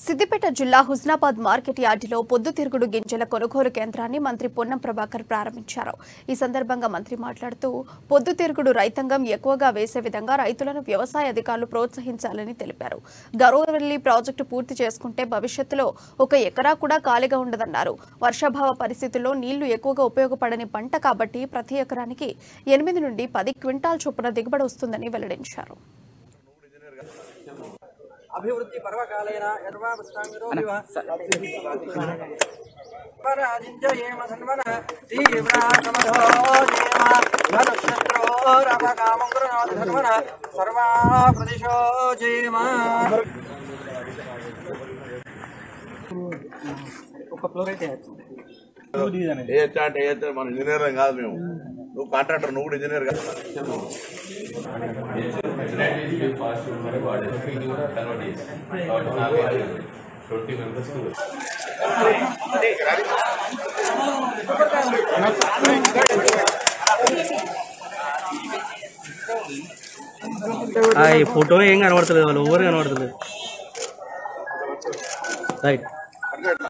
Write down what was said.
సిద్దిపేట జిల్లా హుస్నాబాద్ మార్కెట్ యార్డులో పొద్దుతిరుగుడు గింజల కొనుగోలు కేంద్రాన్ని మంత్రి పొన్నం ప్రభాకర్ ప్రారంభించారు ఈ సందర్భంగా మంత్రి మాట్లాడుతూ పొద్దుతిరుగుడు రైతాంగం ఎక్కువగా వేసే విధంగా రైతులను వ్యవసాయ అధికారులు ప్రోత్సహించాలని తెలిపారు గౌరవల్లి ప్రాజెక్టు పూర్తి చేసుకుంటే భవిష్యత్తులో ఒక ఎకరా కూడా ఖాళీగా ఉండదన్నారు వర్షాభావ పరిస్థితుల్లో నీళ్లు ఎక్కువగా ఉపయోగపడని పంట కాబట్టి ప్రతి ఎకరానికి ఎనిమిది నుండి పది క్వింటాల్ చొప్పున దిగుబడి వస్తుందని వెల్లడించారు అభివృద్ధి పర్వకాలేన యర్వాపష్టాంగిరోభివ పరాజింజయేమ సన్మన తీవ్రాకమధో జేమ ధనుక్షత్రోరపకామం కృణోతి ధర్మన సర్వా ప్రదిశో జేమ ఒక ఫ్లోర్ అయితే ఏ చాట్ ఏ చాట్ మన ఇంజనీర్ కాదు మేము నువ్వు కాంట్రాక్టర్ నువ్వు కూడా ఇంజనీర్ కాదు ట్వంటీ మెంబర్స్ ఈ ఫోటో ఏం కనబడుతుంది వాళ్ళు ఎవరు కనబడుతుంది రైట్